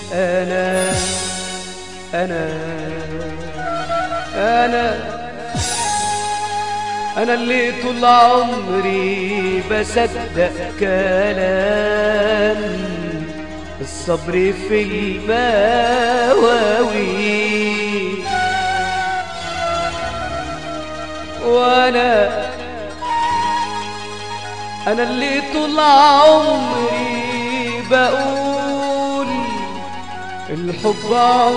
أنا أنا أنا أنا اللي طول عمري بصدق كلام الصبر في المواويل وأنا أنا اللي طول عمري بقول الحب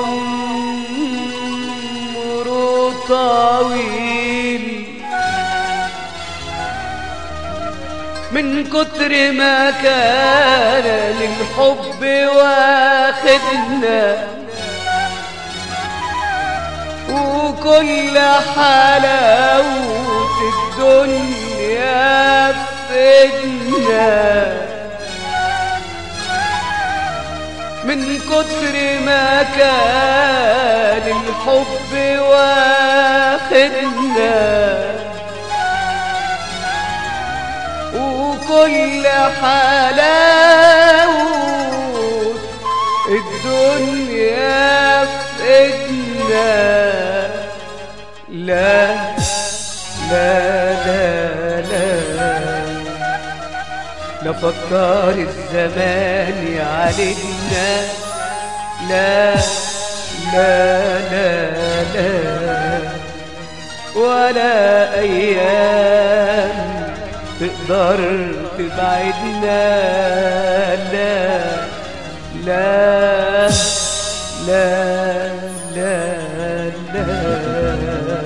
عمره طويل من كتر ما كان للحب واخدنا وكل حلاوة الدنيا فدنا من كتر ما كان الحب واخدنا وكل حلاوة الدنيا فدنا لا لا لا لا لا فكر الزمان علينا لا لا لا لا ولا أيام تقدر تبعدنا لا لا لا لا لا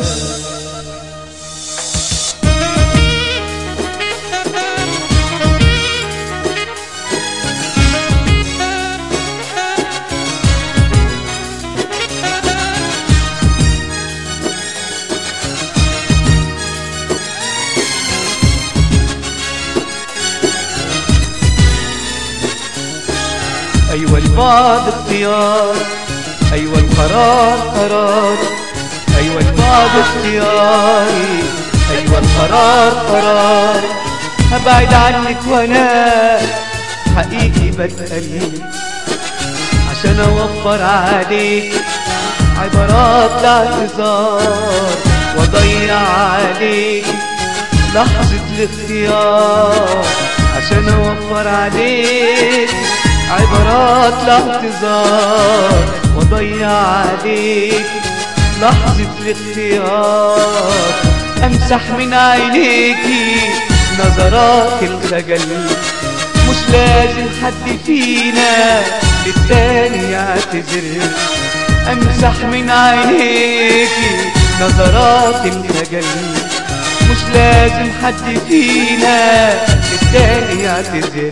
أيوة البعد اختيار أيوة القرار قرار أيوة البعد اختياري أيوة القرار قرار هبعد عنك وأنا حقيقي بتقل عشان أوفر عليك عبارات لاعتذار وأضيع عليك لحظة الاختيار عشان أوفر عليك عبارات لاعتذار وضيع عليك لحظة الاختيار امسح من عينيكي نظرات الخجل مش لازم حد فينا للتاني يعتذر امسح من عينيكي نظرات الخجل مش لازم حد فينا للتاني يعتذر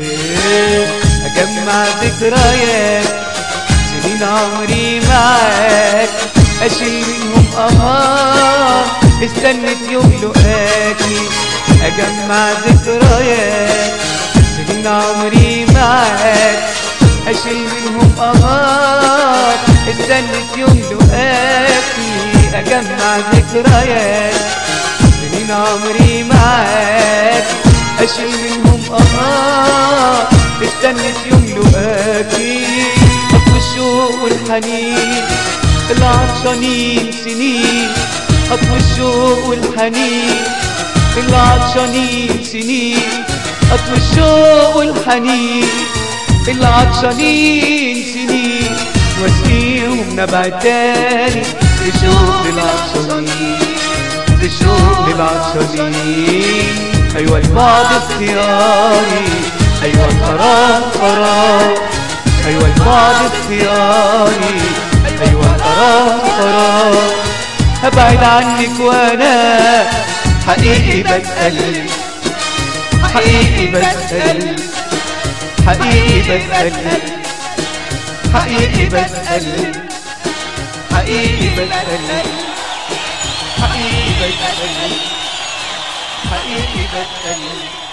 أجمع ذكريات سنين عمري معاك أشيل منهم أمار استنت يوم لقاكي أجمع ذكريات سنين عمري معاك أشيل منهم أمار استنت يوم لقاكي أجمع ذكريات سنين عمري معاك أشيل منهم أمار استنت يوم لقاكي خطف الشوق والحنين العطشانين سنين خطف الشوق والحنين العطشانين سنين خطف الشوق والحنين العطشانين سنين واسقيهم نبع تاني لشوق للعطشانين لشوق للعطشانين أيوة البعد اختياري أيوة القرار قرار أيوة البعد اختياري أيوة القرار قرار هبعد عنك وأنا حقيقي بتقل حقيقي بتقل حقيقي بتقل حقيقي بتقل حقيقي بتقل حقيقي بتقل حقيقي بتقل